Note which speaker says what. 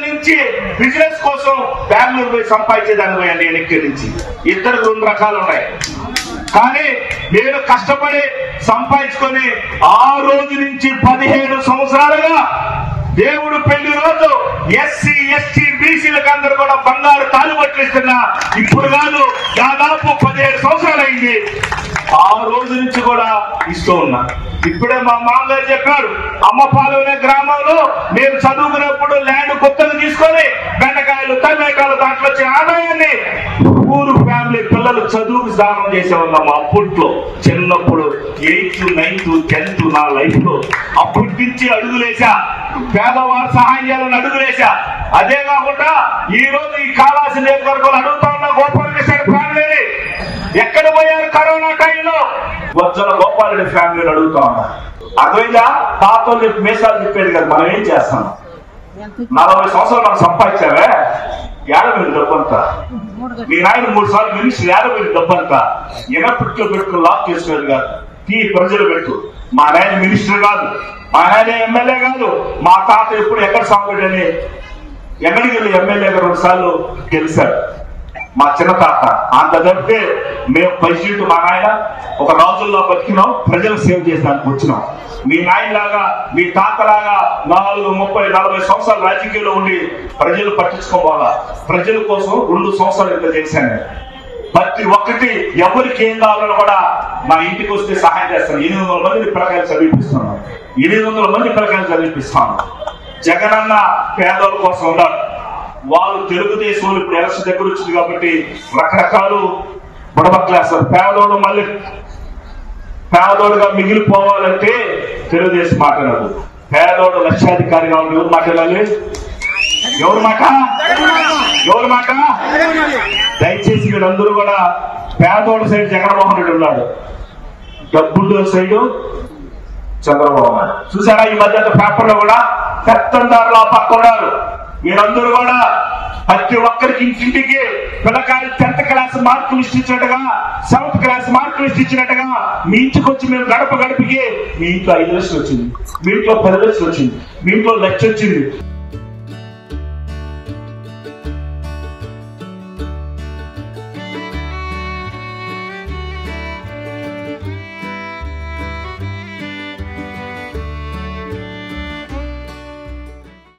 Speaker 1: నుంచి బిజినెస్ కోసం బెంగళూరు పోయి సంపాదించేదాన్ని పోయాను నేను ఇక్కడి నుంచి ఇద్దరు రెండు రకాలు ఉన్నాయి కానీ నేను కష్టపడి సంపాదించుకొని ఆ రోజు నుంచి పదిహేడు సంవత్సరాలుగా దేవుడు పెళ్లి రోజు ఎస్సీ ఎస్టీ బీసీలకు అందరూ కూడా బంగారు తాలుబట్లు ఇస్తున్నా ఇప్పుడు కాదు దాదాపు పదిహేడు సంవత్సరాలు అయింది ఆ రోజు నుంచి కూడా ఇస్తూ ఉన్నా ఇప్పుడే మా మామగారు చెప్పారు అమ్మపాలు అనే గ్రామంలో నేను చదువుకున్నప్పుడు ల్యాండ్ కొత్తగా తీసుకొని బెండకాయలు టమాటాలు దాంట్లో వచ్చే ఆదాయాన్ని ఊరు ఫ్యామిలీ పిల్లలు చదువుకు దానం చేసేవాళ్ళం అప్పట్లో చిన్నప్పుడు ఎయిత్ నైన్త్ టెన్త్ నా లైఫ్ లో అప్పటి నుంచి అడుగులేసా పేదవారు సహాయం చేయాలని అడుగులేసా అదే కాకుండా ఈ రోజు ఈ కాళాసి నియోజకవర్గంలో అడుగుతా ఉన్న గోపాలకృష్ణ ఫ్యామిలీ ఎక్కడ పోయారు కరోనా టైంలో వజ్జల గోపాలుడి ఫ్యామిలీని అడుగుతా ఉన్నా అర్థమైందా తాతలు మీసాలు చెప్పేది కదా మనం ఏం చేస్తాం నలభై సంవత్సరాలు మనం సంపాదించావే ఏడవై డబ్బంతా మీ నాయన మూడు సార్లు మినిస్టర్ ఏడవై డబ్బంతా ఎనప్పటికీ పెట్టుకుని లాక్ చేసుకునేది కాదు తీ ప్రజలు పెట్టు మా నాయన మినిస్టర్ కాదు మా నాయన ఎమ్మెల్యే కాదు మా తాత ఎప్పుడు ఎక్కడ సాగుడని ఎక్కడికి వెళ్ళి ఎమ్మెల్యేగా రెండు సార్లు గెలిచాడు మా చిన్న తాత అంత తప్పితే మేము పరిస్థితి మా నాయన ఒక రాజుల్లో బతికినాం ప్రజలు సేవ్ చేసడానికి వచ్చినాం మీ నాయనలాగా మీ తాతలాగా నాలుగు ముప్పై నలభై సంవత్సరాలు రాజకీయంలో ఉండి ప్రజలు పట్టించుకోవాలా ప్రజల కోసం రెండు సంవత్సరాలు ఇంత చేశాను ప్రతి ఒక్కటి ఎవరికి ఏం కావాలో కూడా మా ఇంటికి వస్తే సహాయం చేస్తాను ఎనిమిది వందల మంది పిల్లకాయలు చదివిపిస్తున్నాను ఎనిమిది వందల మంది పిల్లకాయలు చదివిపిస్తాను జగనన్న పేదల కోసం ఉన్నాడు వాళ్ళు తెలుగుదేశం వాళ్ళు ఇప్పుడు ఎలక్షన్ దగ్గర వచ్చింది కాబట్టి రకరకాలు బుడబక్లేస్తారు పేదోడు మళ్ళీ పేదోడుగా మిగిలిపోవాలంటే తెలుగుదేశం మాట్లాడదు పేదోడు లక్షాధికారి కావాలి ఎవరు మాట్లాడాలి ఎవరు మాట ఎవరు మాట దయచేసి వీళ్ళందరూ కూడా పేదోడు సైడ్ జగన్మోహన్ రెడ్డి ఉన్నాడు డబ్బుల్లో సైడు చంద్రబాబు నాయుడు చూసారా ఈ మధ్య పేపర్లో కూడా పెత్తందారులు ఆ పక్క ఉన్నారు మీరందరూ కూడా ప్రతి ఒక్కరికి ఇంటింటికి పిల్లకాయలు టెన్త్ క్లాస్ మార్కులు ఇచ్చినట్టుగా సెవెంత్ క్లాస్ మార్కులు ఇచ్చినట్టుగా మీ ఇంటికి వచ్చి మేము గడప గడపకి మీ ఇంట్లో ఐదు లక్షలు వచ్చింది మీ ఇంట్లో పది లక్షలు వచ్చింది మీ ఇంట్లో లక్ష వచ్చింది